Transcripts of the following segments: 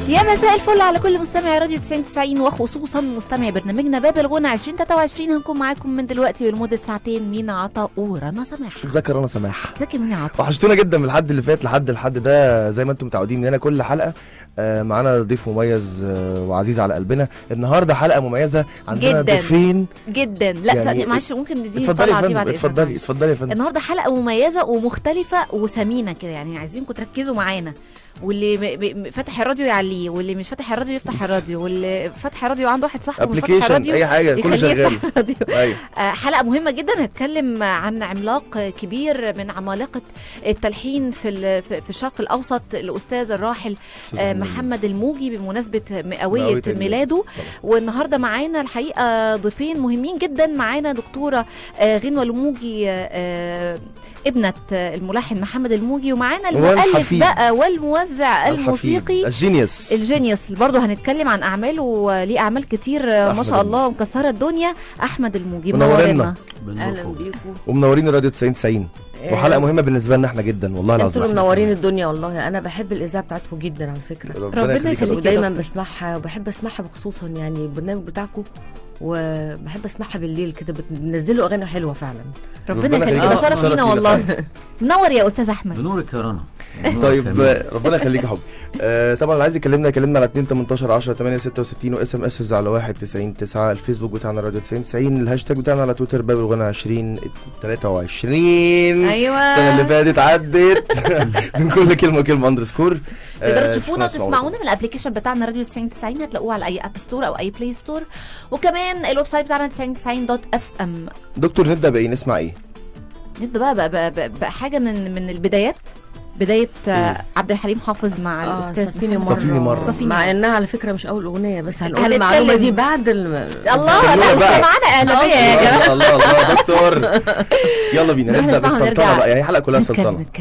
يا مساء الفل على كل مستمعي راديو 90 90 وخصوصا مستمعي برنامجنا باب الغنى 2023 هنكون معاكم من دلوقتي ولمده ساعتين مينا عطا ورنا سماح ازيك يا رنا سماح ازيك يا مينا عطا وحشتونا جدا من الحد اللي فات لحد الحد ده زي ما انتم متعودين مننا كل حلقه آه، معانا ضيف مميز آه، وعزيز على قلبنا النهارده حلقه مميزه عندنا جدا. ضيفين جدا لا يعني يعني معلش ممكن نديني اتفضلي يا الطلعه دي فندم بعد إذنك اتفضلي معلش. اتفضلي يا فندم النهارده حلقه مميزه ومختلفه وثمينه كده يعني عايزينكم تركزوا معانا واللي م- م- فاتح الراديو يعليه واللي مش فاتح الراديو يفتح الراديو واللي فاتح الراديو عنده واحد صاحبه مش فاتح ابلكيشن الراديو اي حاجه كله يخليه شغال يفتح الراديو ايوه آه، حلقة مهمة جدا هتكلم عن عملاق كبير من عمالقة التلحين في ال- في في الشرق الأوسط الأستاذ الراحل آه، محمد الموجي بمناسبة مئوية مئوية الميلاد. ميلاده والنهاردة معانا الحقيقة ضيفين مهمين جدا معانا دكتورة آه، غنوة الموجي آه، ابنة الملحن محمد الموجي ومعانا المؤلف والحفيد. بقى والموزع الحفيد. الموسيقي الجينيوس الجينيوس برضه هنتكلم عن اعماله ليه اعمال كتير ما أحمد شاء الموجي. الله مكسره الدنيا احمد الموجي منورنا. منورنا اهلا بيكم ومنورين راديو 90 90 وحلقه مهمه بالنسبه لنا احنا جدا والله انتوا العظيم اللي إحنا- منورين الدنيا والله انا بحب الاذاعه بتاعتكم جدا على فكره ربنا يخليك. يا دكتور. ودايما دكتور. بسمعها وبحب اسمعها بخصوصا يعني البرنامج بتاعكم وبحب اسمعها بالليل كده بتنزلوا اغاني حلوه فعلا ربنا ربنا يخليك يخليك. ده شرف شرف لينا لينا والله منور يا استاذ احمد بنورك يا رنا طيب آه، ربنا يخليك يا حبيبي آه طبعا اللي عايز يكلمنا يكلمنا على 2 18 10 8 66 واس ام اس على 1 90 9 الفيسبوك بتاعنا راديو 90 90 الهاشتاج بتاعنا على تويتر باب الغنى 20 23 ايوه السنه اللي فاتت عدت من كل كلمه كلمه اندرسكور تقدروا تشوفونا وتسمعونا من الابلكيشن بتاعنا راديو 90 90 هتلاقوه على اي اب ستور او اي بلاي ستور وكمان الويب سايت بتاعنا 90 90 دوت اف ام دكتور نبدا بايه نسمع ايه نبدا بقى بقى, بقى, بقى, بقى حاجه من من البدايات بدايه آه، إيه؟ عبد الحليم حافظ مع اه الاستاذ صفيني محمد. مره صفيني مرة. صفيني مع مرة. انها على فكره مش اول اغنيه بس هنقول هنتكلم. المعلومه دي بعد ال... الله لا كملوا لسه بقى. معانا اعلاميه يا جماعه الله الله الله يا دكتور يلا بينا نروح نبدا نسمعها بالسلطنه ونرجع. بقى يعني الحلقه كلها نتكلم سلطنه نتكلم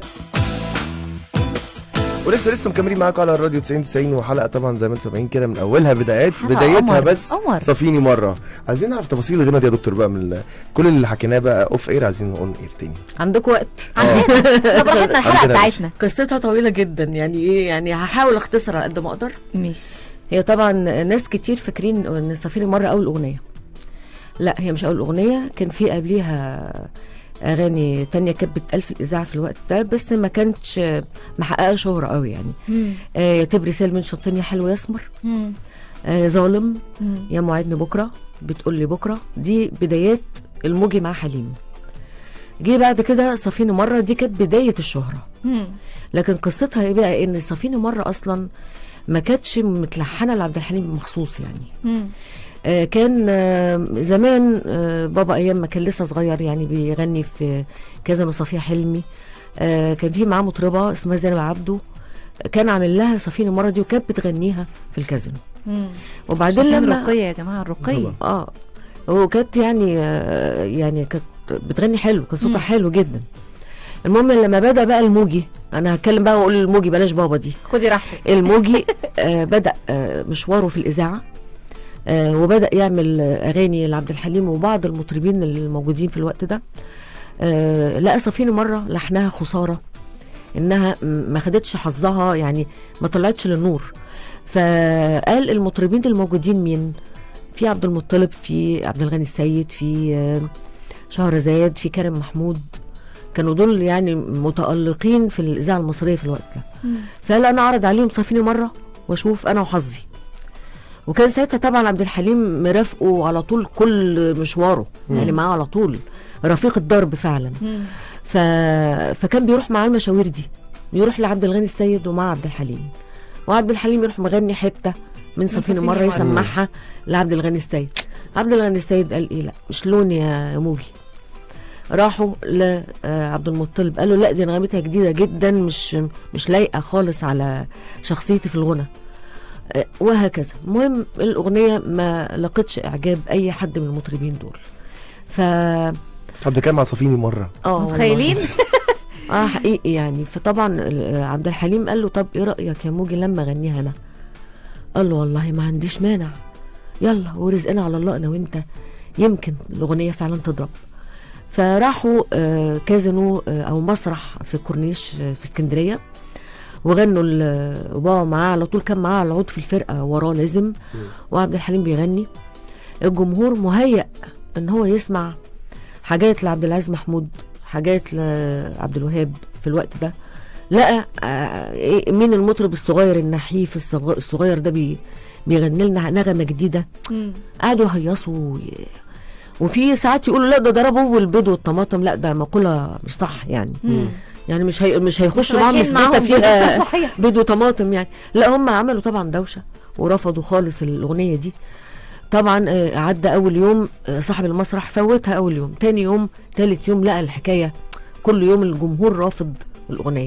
ولسه لسه مكملين معاكم على الراديو 90 90 وحلقه طبعا زي ما انتم سامعين كده من اولها بدايات حلقة بدايتها قمر، بس قمر. صفيني مره عايزين نعرف تفاصيل الغنى دي يا دكتور بقى من ال- كل اللي حكيناه بقى اوف اير عايزين نقول اير تاني عندكم وقت عندنا طب راحتنا الحلقه عندنا بتاعتنا قصتها طويله جدا يعني ايه يعني هحاول اختصر على قد ما اقدر مش هي طبعا ناس كتير فاكرين ان صفيني مره اول اغنيه لا هي مش اول اغنيه كان في قبليها اغاني تانية كانت بتتقال في الاذاعه في الوقت ده بس ما كانتش محققه شهره قوي يعني آه يا تبري سال من شطين يا حلو يسمر آه ظالم يا موعدني بكره بتقول لي بكره دي بدايات الموجي مع حليم جه بعد كده صفيني مره دي كانت بدايه الشهره لكن قصتها ايه بقى ان صفيني مره اصلا ما كانتش متلحنه لعبد الحليم مخصوص يعني آه كان آه زمان آه بابا ايام ما كان لسه صغير يعني بيغني في كازينو صفيه حلمي آه كان في معاه مطربه اسمها زينب عبده كان عامل لها صفيني مره دي وكانت بتغنيها في الكازينو وبعدين شايفين لما الرقيه يا جماعه الرقيه طبعا. اه وكانت يعني آه يعني كانت بتغني حلو كان صوتها مم. حلو جدا المهم لما بدا بقى الموجي انا هتكلم بقى واقول الموجي بلاش بابا دي خدي راحتك الموجي آه بدا آه مشواره في الاذاعه آه وبدا يعمل آه اغاني لعبد الحليم وبعض المطربين الموجودين في الوقت ده آه لقى صفيني مره لحنها خساره انها م- ما خدتش حظها يعني ما طلعتش للنور فقال المطربين الموجودين مين في عبد المطلب في عبد الغني السيد في آه، شهرزاد في كريم محمود كانوا دول يعني متألقين في الإذاعة المصرية في الوقت ده فقال أنا أعرض عليهم صافيني مرة وأشوف أنا وحظي وكان ساعتها طبعا عبد الحليم مرافقه على طول كل مشواره يعني معاه على طول رفيق الدرب فعلا ف... فكان بيروح معاه المشاوير دي يروح لعبد الغني السيد ومع عبد الحليم وعبد الحليم يروح مغني حته من صفيني صفيني مره مرة. يسمعها لعبد الغني السيد عبد الغني السيد قال ايه لا مش لون يا موجي راحوا لعبد المطلب قالوا لا دي نغمتها جديده جدا مش مش لايقه خالص على شخصيتي في الغنى آه، وهكذا المهم الاغنيه ما لقتش اعجاب اي حد من المطربين دول ف طب ده كان مع صفيني مره اه والله. متخيلين اه حقيقي يعني فطبعا ال- عبد الحليم قال له طب ايه رايك يا موجي لما اغنيها انا قال له والله ما عنديش مانع يلا ورزقنا على الله انا وانت يمكن الاغنيه فعلا تضرب فراحوا آه، كازينو آه، او مسرح في كورنيش آه، في اسكندريه وغنوا ال- وبابا معاه على طول كان معاه العود في الفرقه وراه لازم وعبد الحليم بيغني الجمهور مهيأ ان هو يسمع حاجات لعبد العزيز محمود حاجات لعبد الوهاب في الوقت ده لقى آه، إيه- مين المطرب الصغير النحيف الصغ- الصغير ده بي بيغني لنا نغمه جديده مم. قعدوا يهيصوا وي- وفي ساعات يقولوا لا ده ضربوا البيض والطماطم لا ده مقوله مش صح يعني مم. يعني مش هي مش هيخشوا معاهم رايحين مسبته معاهم فيها صحيح بيض وطماطم يعني لا هم عملوا طبعا دوشه ورفضوا خالص الاغنيه دي طبعا آه، عدى اول يوم آه، صاحب المسرح فوتها اول يوم تاني يوم تالت يوم لقى الحكايه كل يوم الجمهور رافض الاغنيه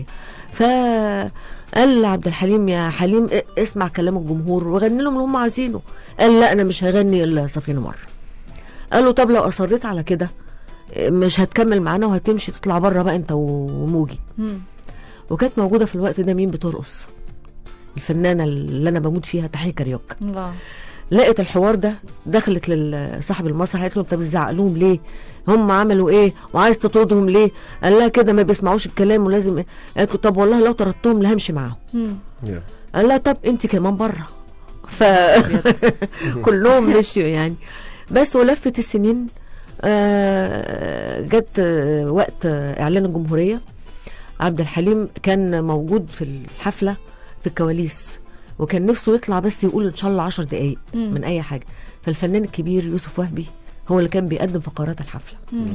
فقال لعبد الحليم يا حليم ا- اسمع كلام الجمهور وغني لهم اللي هم عايزينه قال لا انا مش هغني الا صافينا مره قال له طب لو اصريت على كده آه، مش هتكمل معانا وهتمشي تطلع بره بقى انت وموجي مم. وكانت موجوده في الوقت ده مين بترقص الفنانه اللي انا بموت فيها تحية كاريوكا الله لقت الحوار ده دخلت لصاحب المسرح قالت له انت بتزعق لهم ليه هم عملوا ايه وعايز تطردهم ليه قال لها كده ما بيسمعوش الكلام ولازم إيه؟ قالت له طب والله لو طردتهم لا همشي معاهم مم. يا. قال لها طب انت كمان بره ف كلهم مشيوا يعني بس ولفت السنين آه، جت آه، وقت آه، اعلان الجمهوريه عبد الحليم كان موجود في الحفله في الكواليس وكان نفسه يطلع بس يقول ان شاء الله عشر دقايق مم. من اي حاجه فالفنان الكبير يوسف وهبي هو اللي كان بيقدم فقرات الحفله مم.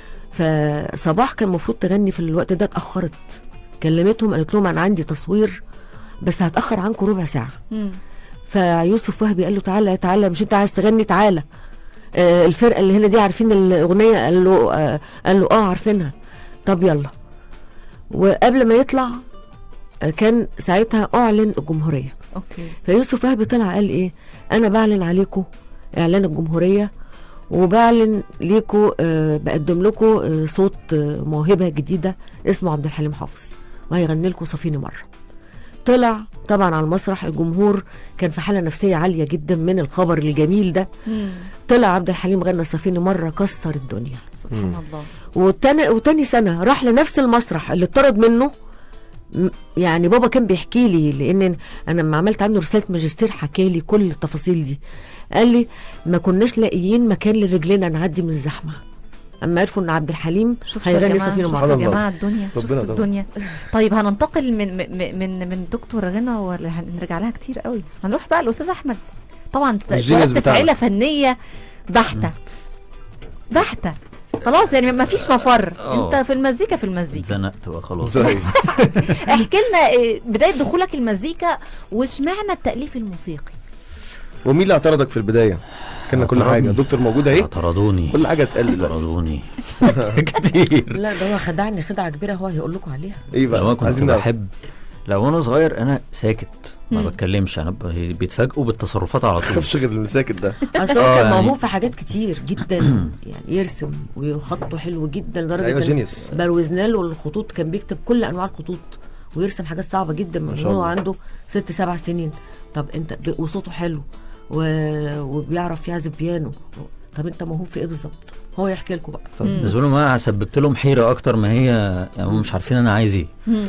فصباح كان المفروض تغني في الوقت ده اتاخرت كلمتهم قالت لهم انا عندي تصوير بس هتاخر عنكم ربع ساعه مم. فيوسف وهبي قال له تعالى تعالى مش انت عايز تغني تعالى آه الفرقه اللي هنا دي عارفين الاغنيه قال له آه قال له اه عارفينها طب يلا وقبل ما يطلع آه كان ساعتها اعلن الجمهوريه اوكي فيوسف وهبي طلع قال ايه انا بعلن عليكم اعلان الجمهوريه وبعلن ليكم آه بقدم لكم آه صوت آه موهبه جديده اسمه عبد الحليم حافظ وهيغني لكم صفيني مره طلع طبعا على المسرح الجمهور كان في حاله نفسيه عاليه جدا من الخبر الجميل ده مم. طلع عبد الحليم غنى صفيني مره كسر الدنيا سبحان الله وتاني وتاني سنه راح لنفس المسرح اللي اتطرد منه م- يعني بابا كان بيحكي لي لان انا لما عملت عنه رساله ماجستير حكى لي كل التفاصيل دي قال لي ما كناش لاقيين مكان لرجلنا نعدي من الزحمه اما عرفوا ان عبد الحليم شفتوا يا هيغني جماعه صفيني شفتوا مره يا الله. جماعه الدنيا ربنا شفتوا طبعا. الدنيا طيب هننتقل من من من, من دكتور غنى ولا هنرجع لها كتير قوي هنروح بقى الاستاذ احمد طبعا الجينيوس اتولدت في بتاعنا. عيله فنيه بحته بحته خلاص يعني ما فيش مفر آه. انت في المزيكا في المزيكا اتزنقت بقى خلاص صحيح. احكي لنا إيه، بدايه دخولك المزيكا واشمعنى التاليف الموسيقي ومين اللي اعترضك في البدايه؟ كان كل اعترضني. حاجه دكتور موجود اهي طردوني كل حاجه اتقال دلوقتي طردوني كتير لا ده هو خدعني خدعه كبيره هو هيقول لكم عليها ايه لو انا بقى كنت عايزين نعرف. بحب لو انا صغير انا ساكت ما مم. بتكلمش انا ب- بيتفاجئوا بالتصرفات على ما طول تخافش غير المساكت ده اصل هو آه، كان يعني- موهوب في حاجات كتير جدا يعني يرسم وخطه حلو جدا لدرجه ايوه إن جينيوس بروزنا له الخطوط كان بيكتب كل انواع الخطوط ويرسم حاجات صعبه جدا من شاء هو الله. عنده ست سبع سنين طب انت ب... وصوته حلو و... وبيعرف يعزف بيانو طب انت موهوب في ايه بالظبط هو يحكي لكم بقى فبالنسبه لهم انا سببت لهم حيره اكتر ما هي يعني هم مش عارفين انا عايز ايه مم.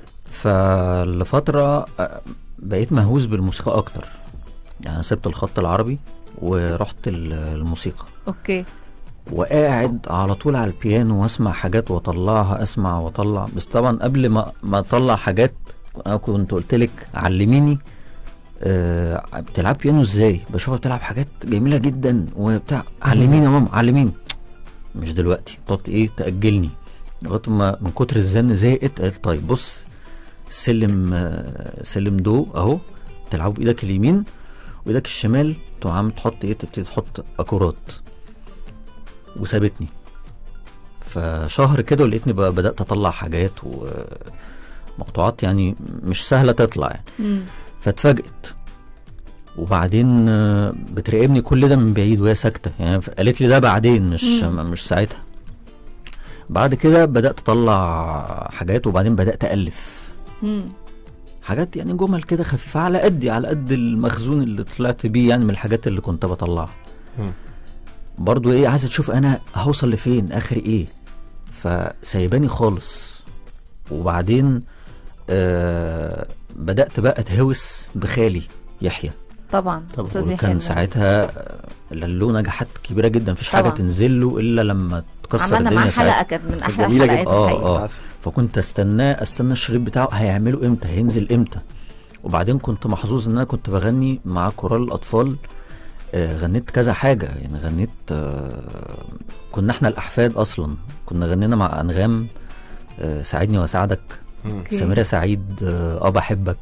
فلفتره آه، بقيت مهووس بالموسيقى اكتر يعني سبت الخط العربي ورحت ال- الموسيقى اوكي وقاعد على طول على البيانو واسمع حاجات واطلعها اسمع واطلع بس طبعا قبل ما ما اطلع حاجات انا كنت قلت لك علميني آه بتلعب بيانو ازاي بشوفها بتلعب حاجات جميله جدا وبتاع علميني يا ماما علميني مش دلوقتي تقعد ايه تاجلني لغايه ما من كتر الزن زهقت قالت طيب بص السلم آه سلم دو اهو تلعبه بايدك اليمين وايدك الشمال تقوم عامل تحط ايه تبتدي تحط اكورات وسابتني فشهر كده ولقيتني بقى بدات اطلع حاجات ومقطوعات يعني مش سهله تطلع يعني مم. فاتفاجئت وبعدين آه، بتراقبني كل ده من بعيد وهي ساكته يعني ف- قالت لي ده بعدين مش مم. مش ساعتها بعد كده بدات اطلع حاجات وبعدين بدات الف مم. حاجات يعني جمل كده خفيفه على قدي على قد المخزون اللي طلعت بيه يعني من الحاجات اللي كنت بطلعها مم. برضو ايه عايزه تشوف انا هوصل لفين اخر ايه فسايباني خالص وبعدين آه بدات بقى اتهوس بخالي يحيى طبعا طبعاً. استاذ يحيى وكان الموجي. ساعتها آه، له نجاحات كبيره جدا مفيش حاجه طبعاً. تنزل له الا لما تكسر عملنا الدنيا معاه ساعتها حلقه كانت من احلى جميلة حلقات جدا. آه، الحقيقه آه. عسل. فكنت استناه استنى الشريط بتاعه هيعمله امتى هينزل امتى وبعدين كنت محظوظ ان انا كنت بغني مع كورال الاطفال آه غنيت كذا حاجه يعني غنيت آه كنا احنا الاحفاد اصلا كنا غنينا مع انغام آه ساعدني واساعدك أوكي. سميرة سعيد آه, اه بحبك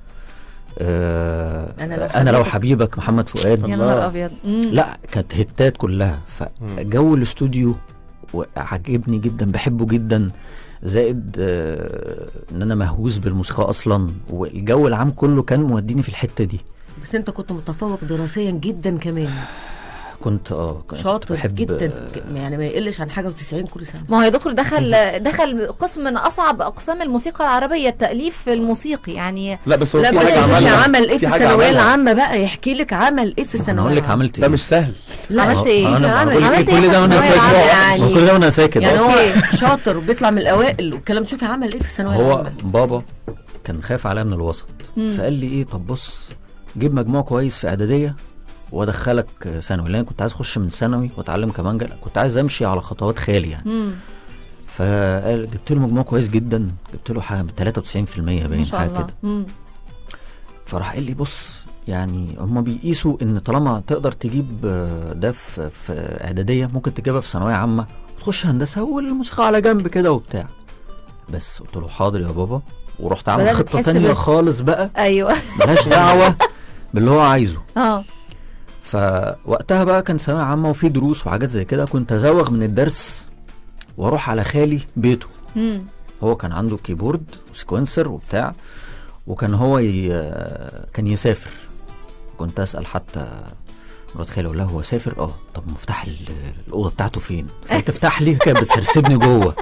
آه أنا لو انا لو حبيبك. حبيبك محمد فؤاد يا الله. نهار ابيض مم. لا كانت هتات كلها فجو الاستوديو عجبني جدا بحبه جدا زائد آه ان انا مهووس بالموسيقى اصلا والجو العام كله كان موديني في الحته دي بس انت كنت متفوق دراسيا جدا كمان كنت اه كنت شاطر بحب جدا يعني ما يقلش عن حاجه و90 كل سنه ما هو يا دكتور دخل دخل قسم من اصعب اقسام الموسيقى العربيه التاليف الموسيقي يعني لا بس هو لا في بس حاجه يا عملها عمل ايه في في حاجة الثانويه عملها. العامه بقى يحكي لك عمل ايه في انا الثانويه اقول لك العامة. عملت ده ايه مش سهل لا عملت ايه؟ انا عمل- بقول لك عملت كل إيه ده وانا في الثانوية ساكت العامة يعني؟ كل ده وانا ساكت يعني أصلاً. هو شاطر وبيطلع من الاوائل والكلام شوفي عمل ايه في الثانويه هو العامه بابا كان خايف عليا من الوسط مم. فقال لي ايه طب بص جيب مجموع كويس في اعداديه وادخلك ثانوي لان أنا كنت عايز اخش من ثانوي واتعلم كمانجا لا، كنت عايز امشي على خطوات خالي يعني مم. فقال جبت له مجموع كويس جدا جبت له حاجه 93% ما باين شاء حاجه الله كده مم. فراح قال لي بص يعني هما بيقيسوا ان طالما تقدر تجيب آه، ده في في اعداديه ممكن تجيبها في ثانويه عامه وتخش هندسه والموسيقى على جنب كده وبتاع بس قلت له حاضر يا بابا ورحت عامل بدأت خطه تحس تانية بال- خالص بقى ايوه ملهاش دعوه باللي هو عايزه اه فوقتها بقى كان ثانويه عامه وفي دروس وحاجات زي كده كنت ازوغ من الدرس واروح على خالي بيته مم. هو كان عنده كيبورد وسكوينسر وبتاع وكان هو ي... كان يسافر كنت اسال حتى مرات خالي اقول لها هو سافر اه طب مفتاح ال- الاوضه بتاعته فين فتفتح لي كانت بتسرسبني جوه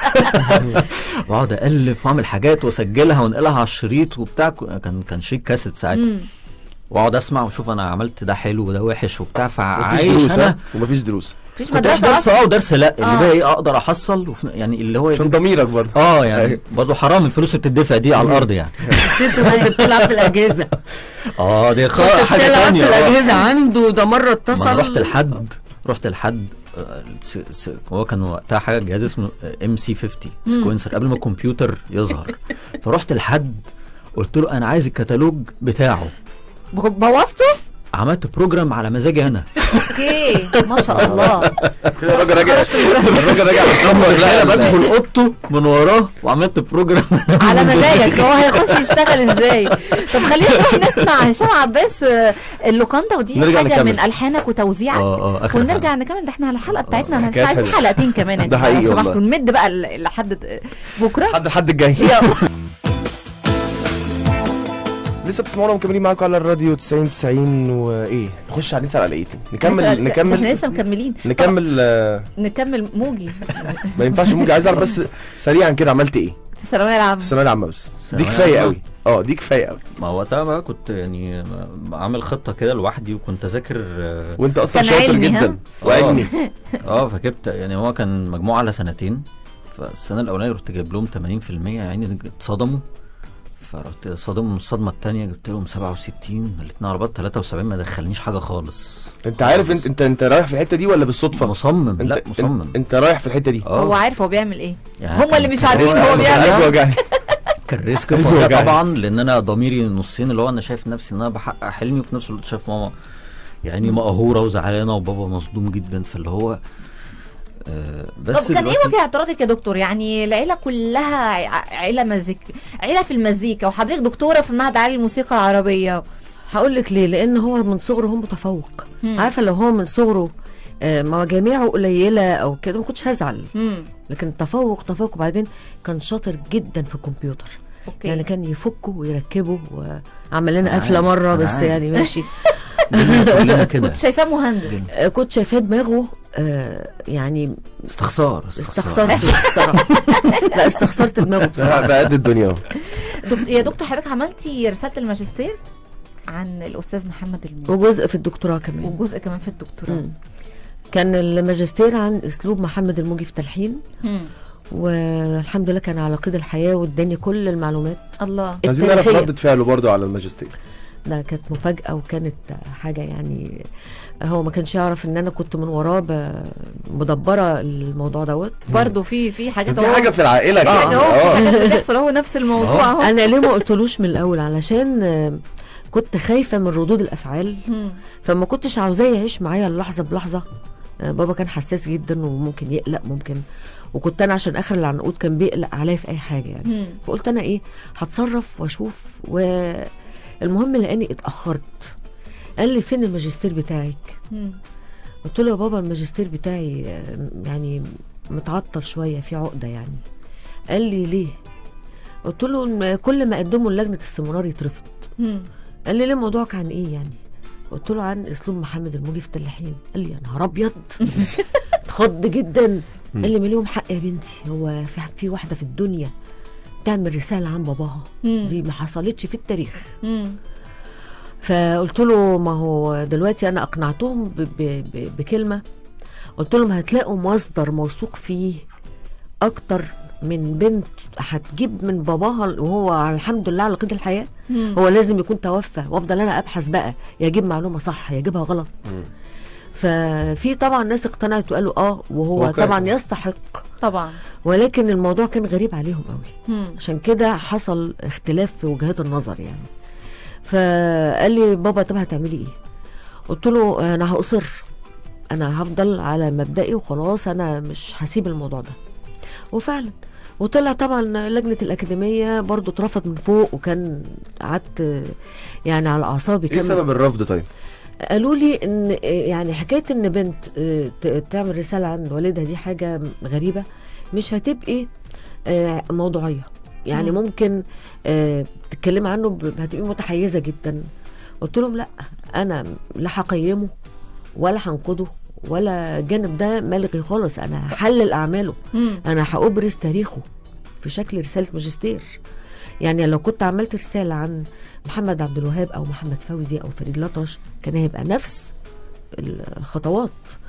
واقعد الف واعمل حاجات واسجلها وانقلها على الشريط وبتاع كان كان شريط كاسيت ساعتها مم. واقعد اسمع واشوف انا عملت ده حلو وده وحش وبتاع مفيش فعايش دروس انا ها ومفيش دروس مفيش كنت عايش مدرسه درس أصلاً؟ اه ودرس لا اللي آه. بقى ايه اقدر احصل وفي يعني اللي هو عشان ضميرك برضه اه يعني أيوة. برضه حرام الفلوس اللي بتدفع دي على الارض يعني بس انت كنت بتلعب في الاجهزه اه دي خ- كنت حاجه بتلعب تانية في آه. الاجهزه عنده ده مره ما اتصل انا رحت لحد رحت لحد آه، س- س- هو كان وقتها حاجه جهاز اسمه ام سي 50 سكوينسر قبل ما الكمبيوتر يظهر فرحت لحد قلت له انا عايز الكتالوج بتاعه بوظته عملت بروجرام على مزاجي انا اوكي ما شاء الله كده الراجل راجع الراجل راجع انا بدخل اوضته من وراه وعملت بروجرام على مزاجك هو هيخش يشتغل ازاي طب خلينا نروح نسمع هشام عباس آه، اللوكاندا ودي نرجع حاجه نكمل. من الحانك وتوزيعك اه اه اخر ونرجع حاجة. نكمل ده احنا الحلقه بتاعتنا آه، احنا حكايات عايزين حلوة. حلقتين كمان يا ده جماعة، لو حقيقي سمحتوا والله. نمد بقى ل- لحد بكره لحد الحد الجاي يلا لسه بتسمعونا ومكملين معاكم على الراديو 90 90 وايه نخش على نسال على ايه تاني نكمل احنا نكمل لسه مكملين نكمل آه، نكمل موجي ما ينفعش موجي عايز اعرف بس سريعا كده عملت ايه في الثانويه العامه في الثانويه العامه بس دي الثانوية كفايه العامة؟ قوي اه دي كفايه قوي ما وقتها بقى كنت يعني عامل خطه كده لوحدي وكنت اذاكر آه، وانت اصلا كان شاطر علمي، ها؟ جدا وعلمي اه فجبت يعني هو كان مجموع على سنتين فالسنه الاولانيه رحت جايب لهم 80% يعني اتصدموا فرحت صادمهم من الصدمه الثانيه جبت لهم 67 الاثنين على بعض 73 ما دخلنيش حاجه خالص انت عارف انت انت انت رايح في الحته دي ولا بالصدفه مصمم انت لا انت, مصمم انت رايح في الحته دي اه هو عارف هو بيعمل ايه يعني هما كان- اللي مش كان عارفين ريسك هو فظيع. بيعمل قلبي وجعني كان ريسك قلبي فظيع وجعني. طبعا لان انا ضميري نصين اللي هو انا شايف نفسي ان انا بحقق حلمي وفي نفس الوقت شايف ماما يعني مقهوره وزعلانه وبابا مصدوم جدا فاللي هو آه بس طب كان ايه دلوقتي- وجه اعتراضك يا دكتور يعني العيله كلها ع- عيله مزيك عيله في المزيكا وحضرتك دكتوره في المعهد العالي للموسيقى العربيه هقول لك ليه لان هو من صغره هو متفوق مم. عارفه لو هو من صغره آه، مجاميعه قليله او كده ما كنتش هزعل امم لكن التفوق تفوق وبعدين كان شاطر جدا في الكمبيوتر اوكي يعني كان يفكه ويركبه وعمل لنا أنا قفله عارف، مره أنا بس عارف. يعني ماشي كلنا كلنا كده كنت شايفاه مهندس آه، كنت شايفاه دماغه آه، يعني استخسار استخسرته بصراحه لا استخسرت دماغه بصراحه ده ده قد الدنيا اهو دك... يا دكتور حضرتك عملتي رساله الماجستير عن الاستاذ محمد الموجي وجزء في الدكتوراه كمان وجزء كمان في الدكتوراه مم. كان الماجستير عن اسلوب محمد الموجي في تلحين مم. والحمد لله كان على قيد الحياه واداني كل المعلومات الله عايزين نعرف التاريخية. ردة فعله برضو على الماجستير ده كانت مفاجاه وكانت حاجه يعني هو ما كانش يعرف ان انا كنت من وراه ب- مدبره الموضوع دوت برضه في في حاجات في حاجة في العائلة كده حاجه اهو في اه حاجات بتحصل اهو نفس الموضوع اهو انا ليه ما قلتلوش من الاول علشان آه، كنت خايفه من ردود الافعال مم. فما كنتش عاوزاه يعيش معايا اللحظه بلحظه آه، بابا كان حساس جدا وممكن يقلق ممكن وكنت انا عشان اخر العنقود كان بيقلق عليا في اي حاجه يعني مم. فقلت انا ايه هتصرف واشوف والمهم لاني اتاخرت قال لي فين الماجستير بتاعك مم. قلت له يا بابا الماجستير بتاعي آه، يعني متعطل شويه في عقده يعني قال لي ليه قلت له إن كل ما اقدمه لجنه استمرار يترفض مم. قال لي ليه موضوعك عن ايه يعني قلت له عن اسلوب محمد الموجي في التلاحين قال لي يا نهار ابيض اتخض جدا قال لي ما ليهم حق يا بنتي هو في في واحده في الدنيا تعمل رساله عن باباها مم. دي ما حصلتش في التاريخ مم. فقلت له ما هو دلوقتي انا اقنعتهم ب ب ب بكلمه قلت لهم هتلاقوا مصدر موثوق فيه اكتر من بنت هتجيب من باباها وهو على الحمد لله على قيد الحياه مم. هو لازم يكون توفى وافضل انا ابحث بقى يجيب معلومه صح يجيبها غلط ففي طبعا ناس اقتنعت وقالوا اه وهو واقعي. طبعا يستحق طبعا ولكن الموضوع كان غريب عليهم قوي مم. عشان كده حصل اختلاف في وجهات النظر يعني فقال لي بابا طب هتعملي ايه قلت له انا هاصر انا هفضل على مبدئي وخلاص انا مش هسيب الموضوع ده وفعلا وطلع طبعا لجنه الاكاديميه برضو اترفض من فوق وكان قعدت يعني على اعصابي ايه كام سبب الرفض طيب؟ قالوا لي ان يعني حكايه ان بنت آه، ت- تعمل رساله عن والدها دي حاجه غريبه مش هتبقي آه، موضوعيه يعني مم. ممكن آه، تتكلمي عنه ب- هتبقي متحيزه جدا قلت لهم لا انا لا هقيمه ولا هنقده ولا الجانب ده ملغي خالص انا هحلل اعماله مم. انا هأبرز تاريخه في شكل رسالة ماجستير يعني لو كنت عملت رسالة عن محمد عبد الوهاب أو محمد فوزي أو فريد الأطرش كان هيبقى نفس الخطوات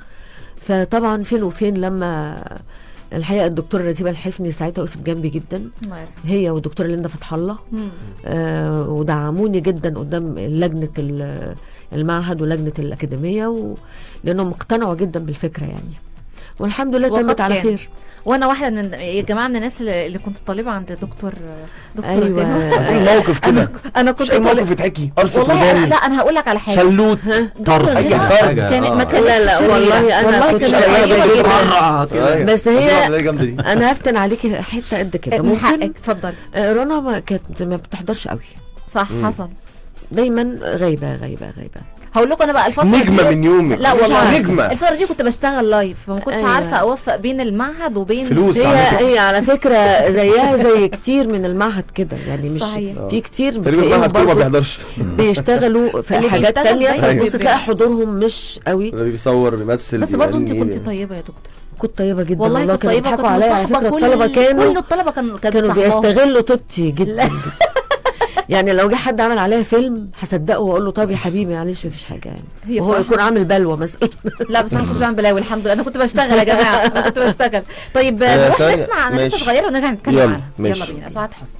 فطبعا فين وفين لما الحقيقة الدكتورة رتيبة الحفني ساعتها وقفت جنبي جدا الله يرحمه هي والدكتورة ليندا فتح الله مم. آه ودعموني جدا قدام لجنة ال- المعهد ولجنة الأكاديمية و... لأنهم اقتنعوا جدا بالفكرة يعني والحمد لله وقد تمت على كان. خير وانا واحده من يا جماعه من الناس اللي اللي كنت طالبه عند دكتور دكتور أيوة. غنوة. عايزين موقف كده انا كنت مش اي طالبة موقف يتحكي قرصة والله أنا ودان لا انا هقول لك على حاجه شلوت دكتور طرد اي غنوة طرد كانت ما آه. كانتش لا، لا، شريرة. والله أنا والله كنت كانت شغالة طيبة بجيب جدا. مرة كده أيوة. بس هي- العملية جامدة دي انا هفتن عليكي حته قد كده من ممكن حقك اتفضل آه، رنا ما كانت ما بتحضرش قوي صح مم. حصل دايما غايبه غايبه غايبه هقول لكم انا بقى الفتره نجمة دي من يومك لا مش والله عارفة. نجمة الفتره دي كنت بشتغل لايف فما كنتش أيوة. عارفه اوفق بين المعهد وبين فلوس هي عملت هي على فكره زيها زي كتير من المعهد كده يعني مش صحيح. في كتير تقريبا بتلاقيهم المعهد كله ما برضه بيحضرش بيشتغلوا في اللي حاجات بيشتغل تانية دايما فبص بيبقى- تلاقي حضورهم مش قوي ده بيصور بيمثل بس برضه انت بيغني. كنت طيبه يا دكتور كنت طيبه جدا والله كنت كانوا طيبه بيضحكوا كنت عليا على مصاحبه فكره كل الطلبه كل كانوا الطلبه كانوا كانت كانوا مصاحباهم. بيستغلوا طيبتي جدا لا. جدا. يعني لو جه حد عمل عليها فيلم هصدقه واقول له طب يا حبيبي معلش مفيش حاجه يعني هي وهو بصراحة- يكون عامل بلوه مثلا لا بس انا ما كنتش بعمل بلاوي الحمد لله انا كنت بشتغل يا جماعه انا كنت بشتغل طيب آه، نروح ثانية. نسمع انا لسه ماشي. صغيره ونرجع نتكلم يلا، عنها يلا ماشي. بينا سعاد حسني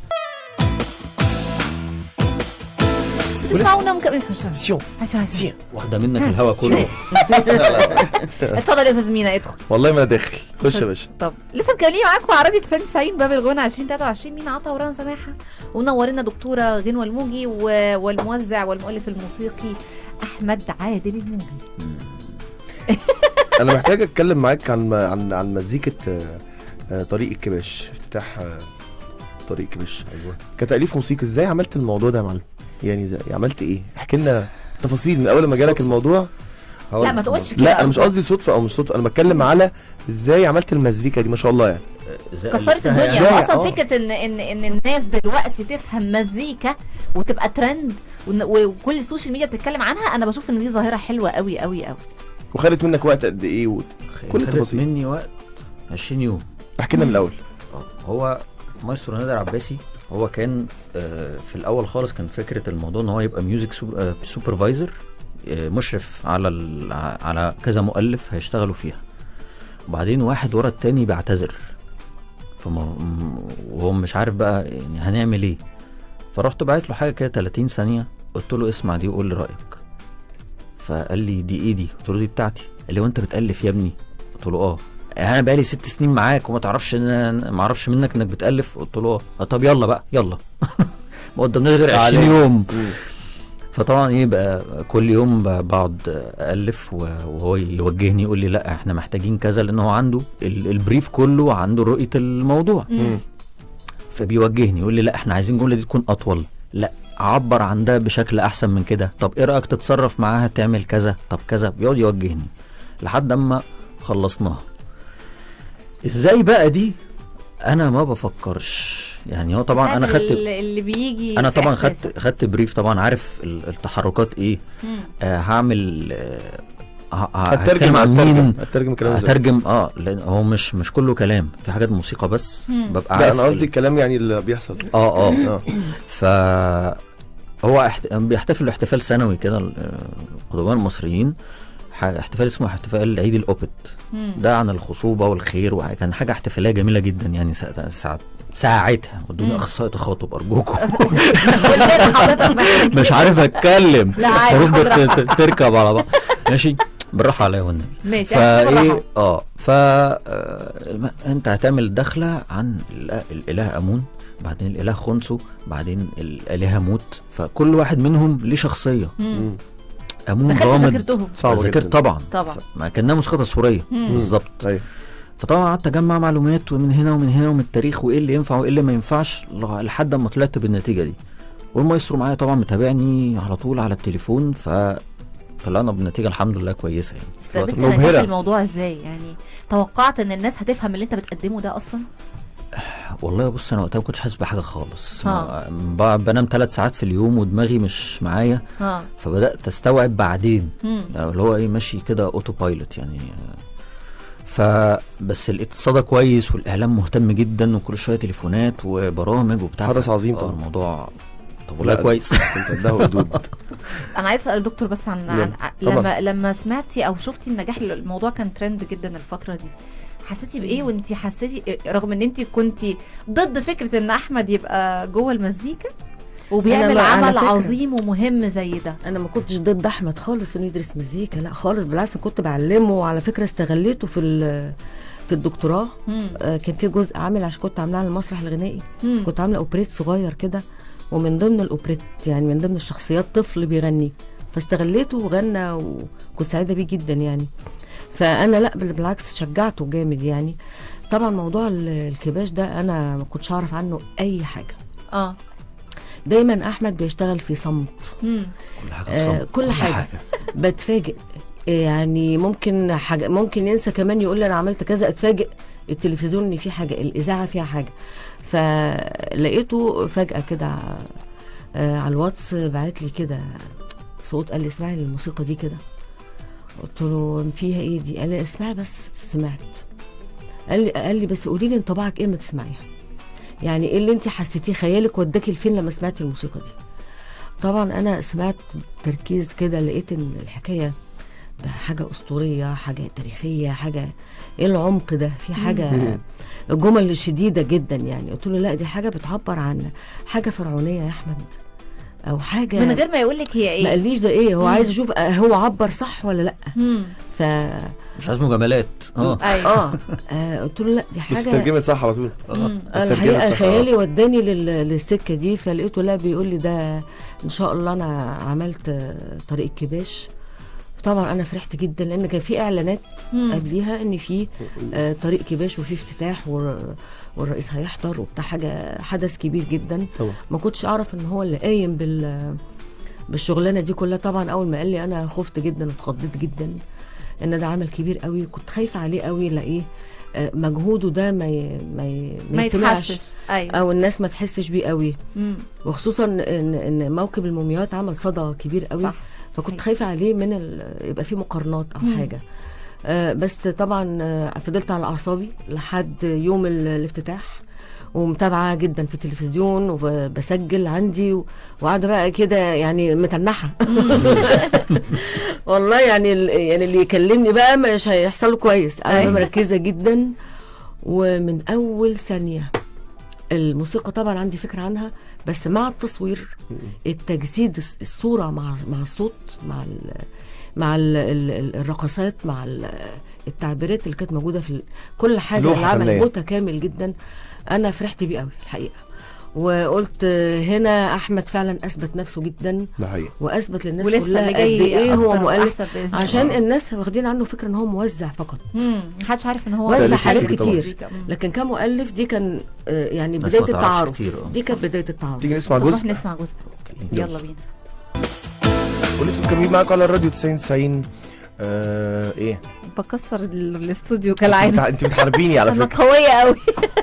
تسمعونا مكمل سيون اتفضل سيون واخده منك الهوا كله يا استاذ مينا ادخل والله ما انا داخل خش يا باشا طب لسه مكملين معاكم على راديو 90 باب الغنى 2023 مين عطا ورنا سماحه ومنورنا دكتوره غنوه الموجي و... والموزع والمؤلف الموسيقي احمد عادل الموجي انا محتاج اتكلم معاك عن عن عن مزيكه آه، آه، طريق الكباش افتتاح آه، طريق الكباش ايوه كتاليف موسيقي ازاي عملت الموضوع ده يا معلم يعني زي عملت ايه احكي لنا تفاصيل من اول ما جالك الموضوع لا ما تقولش كده لا انا مش قصدي صدفه او مش صدفه انا بتكلم على ازاي عملت المزيكا دي ما شاء الله يعني كسرت الدنيا يعني. هو اصلا آه. فكره ان ان ان الناس دلوقتي تفهم مزيكا وتبقى ترند ون- وكل السوشيال ميديا بتتكلم عنها انا بشوف ان دي ظاهره حلوه قوي قوي قوي وخدت منك وقت قد ايه و... كل كل التفاصيل. مني وقت 20 يوم احكي لنا من الاول آه، هو مايسترو نادر عباسي هو كان آه، في الاول خالص كان فكره الموضوع ان هو يبقى ميوزك سوبرفايزر مشرف على ال- على كذا مؤلف هيشتغلوا فيها وبعدين واحد ورا التاني بيعتذر فما م- وهو مش عارف بقى يعني هنعمل ايه فرحت بعت له حاجه كده 30 ثانيه قلت له اسمع دي وقول لي رايك فقال لي دي ايه دي قلت له دي بتاعتي قال لي وانت بتالف يا ابني قلت له اه انا بقالي ست سنين معاك وما تعرفش ان ما اعرفش منك انك بتالف قلت له اه آه، طب يلا بقى يلا ما قدامناش غير 20 عليك. يوم مم. فطبعا ايه بقى كل يوم ب- بقعد الف و- وهو يوجهني يقول لي لا احنا محتاجين كذا لان هو عنده ال- البريف كله عنده رؤيه الموضوع مم. فبيوجهني يقول لي لا احنا عايزين الجمله دي تكون اطول لا عبر عن ده بشكل احسن من كده طب ايه رايك تتصرف معاها تعمل كذا طب كذا بيقعد يوجهني لحد اما خلصناها ازاي بقى دي انا ما بفكرش يعني هو طبعا انا تعمل خدت اللي بيجي انا في طبعا إحساسك. خدت خدت بريف طبعا عارف ال- التحركات ايه مم. آه هعمل آه ه- ه- هترجم هتكلم عن هترجم مين هترجم كلام زي هترجم اه لان هو مش مش كله كلام في حاجات موسيقى بس مم. ببقى لا عارف انا قصدي ال- الكلام يعني اللي بيحصل اه اه اه ف هو احت... بيحتفلوا احتفال سنوي كده ال- القدماء المصريين ح- احتفال اسمه احتفال عيد الاوبت مم. ده عن الخصوبه والخير وكان حاجه احتفاليه جميله جدا يعني ساعتها ساعت ساعتها ودوني مم. اخصائي تخاطب ارجوكم كلنا حضرتك محتاجين. مش عارف اتكلم لا عادي، الحروف خد بت- راحتك. تركب على بعض ماشي بالراحه عليا والنبي ماشي احنا فايه بالراحة. اه ف آه، انت هتعمل دخله عن الإله- الاله امون بعدين الاله خنسو بعدين الالهه موت فكل واحد منهم ليه شخصيه مم. مم. امون دخلت غامض ذاكرتهم صعبة ذاكرت جدا طبعا طبعا. ف- ما كانها موسيقى تصويريه مم. بالظبط ايوه فطبعا قعدت اجمع معلومات ومن هنا ومن هنا ومن التاريخ وايه اللي ينفع وايه اللي ما ينفعش لغ- لحد ما طلعت بالنتيجه دي والمايسترو معايا طبعا متابعني على طول على التليفون فطلعنا بالنتيجه الحمد لله كويسه يعني في الوقت استقبلت ده. مبهرة. نجاح الموضوع ازاي يعني توقعت ان الناس هتفهم اللي انت بتقدمه ده اصلا والله بص انا وقتها ما كنتش حاسس بحاجه خالص ها. ما- ب- بنام ثلاث ساعات في اليوم ودماغي مش معايا ها فبدات استوعب بعدين مم. يعني اللي هو ايه ماشي كده اوتو بايلوت يعني فبس لقيت صدى كويس والاعلام مهتم جدا وكل شويه تليفونات وبرامج وبتاع حدث ف- عظيم آه، طبعا. الموضوع طب لا، والله كويس كنت قدها ودود انا عايز اسال الدكتور بس عن, يلا. عن طبعا. لما لما سمعتي او شفتي النجاح الموضوع كان ترند جدا الفتره دي حسيتي بايه وانت حسيتي رغم ان انت كنتي ضد فكره ان احمد يبقى جوه المزيكا وبيعمل أنا على عمل فكرة- عظيم ومهم زي ده انا ما كنتش ضد احمد خالص انه يدرس مزيكا لا خالص بالعكس كنت بعلمه وعلى فكره استغليته في ال- في الدكتوراه مم. آه، كان في جزء عامل عشان كنت عاملاه على المسرح الغنائي مم. كنت عامله اوبريت صغير كده ومن ضمن الاوبريت يعني من ضمن الشخصيات طفل بيغني فاستغليته وغنى وكنت سعيده بيه جدا يعني فانا لا بال- بالعكس شجعته جامد يعني طبعا موضوع ال- الكباش ده انا ما كنتش اعرف عنه اي حاجه اه دايما احمد بيشتغل في صمت مم. كل حاجه آه، صمت. كل حاجة. بتفاجئ يعني ممكن حاجة ممكن ينسى كمان يقول لي انا عملت كذا اتفاجئ التلفزيون ان في حاجه الاذاعه فيها حاجه فلقيته فجاه كده آه، على الواتس بعت لي كده صوت قال لي اسمعي الموسيقى دي كده قلت له فيها ايه دي قال لي اسمعي بس سمعت قال لي قال لي بس قولي لي انطباعك ايه ما تسمعيها يعني ايه اللي انت حسيتيه خيالك وداكي لفين لما سمعتي الموسيقى دي طبعا انا سمعت تركيز كده لقيت ان الحكايه ده حاجه اسطوريه حاجه تاريخيه حاجه ايه العمق ده في حاجه جمل شديده جدا يعني قلت له لا دي حاجه بتعبر عن حاجه فرعونيه يا احمد او حاجه من غير ما يقول لك هي ما ايه قاليش ده ايه هو مم. عايز يشوف آه، هو عبر صح ولا لا مم. ف مش عايز مجاملات اه ايوه اه آه، قلت له لا دي بس حاجه ترجمت صح على طول مم. أنا الترجمة الحقيقه صح، خيالي وداني لل- للسكه دي فلقيته لا بيقول لي ده ان شاء الله انا عملت آه، طريق الكباش طبعا انا فرحت جدا لان كان في اعلانات مم. قبليها ان في آه، طريق كباش وفي افتتاح والر- والرئيس هيحضر وبتاع حاجه حدث كبير جدا طبعا ما كنتش اعرف ان هو اللي قايم بال بالشغلانه دي كلها طبعا اول ما قال لي انا خفت جدا واتخضيت جدا ان ده عمل كبير قوي كنت خايفه عليه قوي لاقيه آه، مجهوده ده ما ي... ما, ي... ما يتسمعش يتحسش ايوه او الناس ما تحسش بيه قوي مم. وخصوصا ان ان موكب المومياوات عمل صدى كبير قوي صح فكنت صحيح. خايفه عليه من ال... يبقى في مقارنات او مم. حاجه آه بس طبعا آه، فضلت على اعصابي لحد يوم ال- الافتتاح ومتابعه جدا في التلفزيون وبسجل عندي و- وقاعده بقى كده يعني متنحه والله يعني ال- يعني اللي يكلمني بقى مش هيحصل له كويس انا أيوة. مركزه جدا ومن اول ثانيه الموسيقى طبعا عندي فكره عنها بس مع التصوير التجسيد الس- الصوره مع مع الصوت مع ال مع ال ال الرقصات مع ال التعبيرات اللي كانت موجوده في ال- كل حاجه لوحة العمل فنية. متكامل جدا انا فرحت بيه قوي الحقيقه وقلت هنا احمد فعلا اثبت نفسه جدا ده حقيقي واثبت للناس ولسه كلها اللي قد جاي ايه هو أكتر مؤلف وأحسن بإذن عشان الله. الناس واخدين عنه فكره ان هو موزع فقط مم. محدش عارف ان هو وزع تأليف حاجات موسيقى طبعاً. كتير مم. لكن كمؤلف دي كان آه، يعني ناس بدايه ما تعرفش التعارف كتير، آه. دي كانت بدايه التعارف تيجي نسمع طب نروح جزء نسمع جزء يلا بينا ولسه مكملين معاكم على الراديو 90 90 آه ايه بكسر ال- الاستوديو انت كالعاده بتح- انت بتحاربيني على انا فكره قويه قوي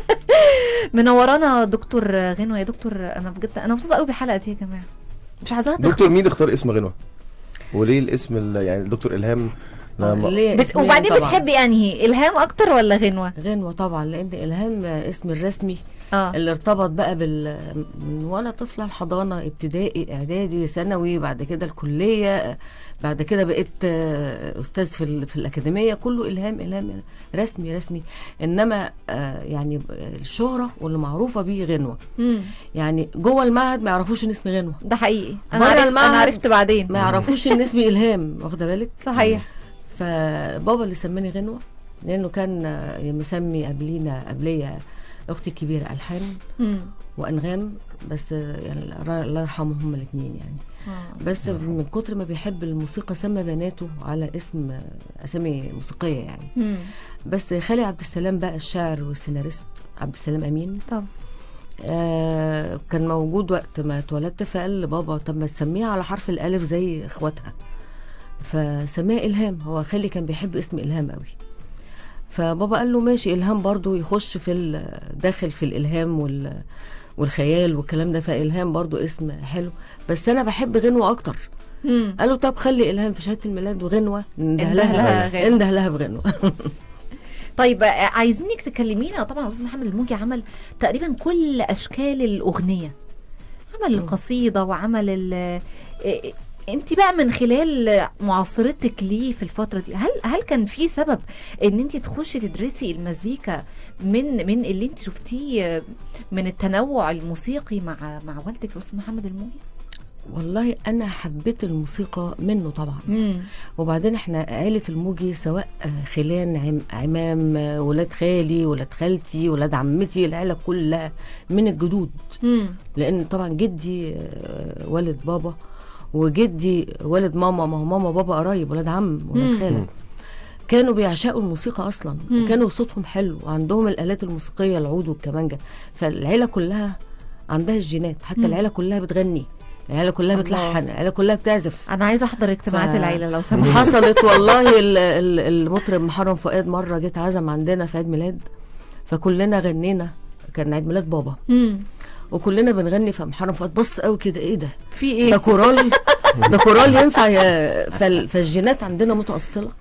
منورانا دكتور غنوه يا دكتور انا بجد انا مبسوطه قوي بالحلقه دي يا جماعه مش عايزاها دكتور تخلص. مين اختار اسم غنوه وليه الاسم ال- يعني الدكتور الهام أنا ما- ليه بس اسمين وبعدين طبعاً. بتحبي انهي الهام اكتر ولا غنوه غنوة طبعا لان الهام آه، اسم الرسمي اه اللي ارتبط بقى بال من وانا طفله الحضانه ابتدائي اعدادي ثانوي بعد كده الكليه آه، بعد كده بقيت آه، استاذ في ال- في الاكاديميه كله الهام الهام رسمي رسمي انما آه، يعني الشهره واللي معروفه بيه غنوه مم. يعني جوه المعهد ما يعرفوش ان اسمي غنوه ده حقيقي انا بره عرفت المعهد انا عرفت بعدين ما يعرفوش ان اسمي الهام واخده بالك صحيح فبابا اللي سماني غنوه لانه كان آه، مسمي قبلينا قبليه اختي الكبيره الحان مم. وانغام بس آه، يعني الله الله يرحمهم هما الاثنين يعني آه. بس من كتر ما بيحب الموسيقى سمى بناته على اسم آه، اسامي موسيقيه يعني مم. بس خالي عبد السلام بقى الشاعر والسيناريست عبد السلام امين طب آه كان موجود وقت ما اتولدت فقال لبابا طب ما تسميها على حرف الالف زي اخواتها فسماها الهام هو خالي كان بيحب اسم الهام قوي فبابا قال له ماشي الهام برضو يخش في ال- داخل في الالهام وال والخيال والكلام ده فالهام برضو اسم حلو بس انا بحب غنوه اكتر مم. قالوا طب خلي الهام في شهاده الميلاد وغنوه ننده انده لها لها غنوة. انده لها بغنوه طيب آه، عايزينك تكلمينا طبعا الاستاذ محمد الموجي عمل تقريبا كل اشكال الاغنيه عمل القصيده وعمل ال انت بقى من خلال معاصرتك ليه في الفتره دي هل هل كان في سبب ان انت تخشي تدرسي المزيكا من من اللي انت شفتيه من التنوع الموسيقي مع مع والدك الاستاذ محمد الموجي والله انا حبيت الموسيقى منه طبعا وبعدين احنا عيلة الموجي سواء آه، خلان عم عمام آه، ولاد خالي ولاد خالتي ولاد عمتي العيلة كلها من الجدود امم لأن طبعا جدي آه، والد بابا وجدي والد ماما ما هو ماما بابا قرايب ولاد عم مم. ولاد خالة كانوا بيعشقوا الموسيقى اصلا مم. وكانوا صوتهم حلو وعندهم الالات الموسيقيه العود والكمانجه فالعيله كلها عندها الجينات حتى مم. العيله كلها بتغني العيله كلها الله. بتلحن العيله كلها بتعزف انا عايزه احضر اجتماعات ف- العيله لو سمحت حصلت والله ال- ال- المطرب محرم فؤاد مره جيت عزم عندنا في عيد ميلاد فكلنا غنينا كان عيد ميلاد بابا مم. وكلنا بنغني فمحرم فؤاد بص قوي كده ايه ده في ده ايه كورال ده كورال ينفع يا فال- فالجينات عندنا متأصلة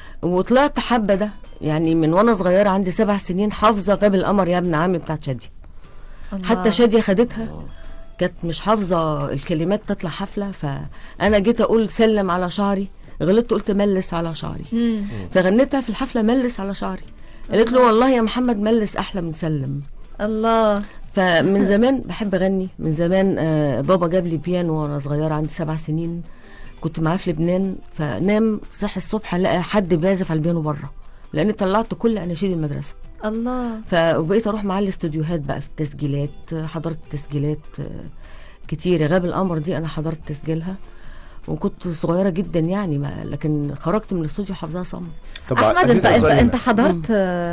وطلعت حابة ده يعني من وانا صغيرة عندي سبع سنين حافظة غاب القمر يا ابن عمي بتاعت شادية الله. حتى شادية خدتها كانت مش حافظة الكلمات تطلع حفلة فأنا جيت أقول سلم على شعري غلطت قلت ملس على شعري مم. فغنيتها في الحفلة ملس على شعري قالت له والله يا محمد ملس أحلى من سلم الله فمن زمان بحب اغني من زمان آه بابا جاب لي بيانو وانا صغيره عندي سبع سنين كنت معاه في لبنان فنام صحي الصبح لقى حد بيعزف على البيانو بره لاني طلعت كل اناشيد المدرسه الله فبقيت اروح معاه الاستوديوهات بقى في التسجيلات آه، حضرت تسجيلات آه، كتير غاب القمر دي انا حضرت تسجيلها وكنت صغيره جدا يعني ما لكن خرجت من الاستوديو حافظاها صم طب احمد عايزين انت نسأل انت سؤال انت هنا. حضرت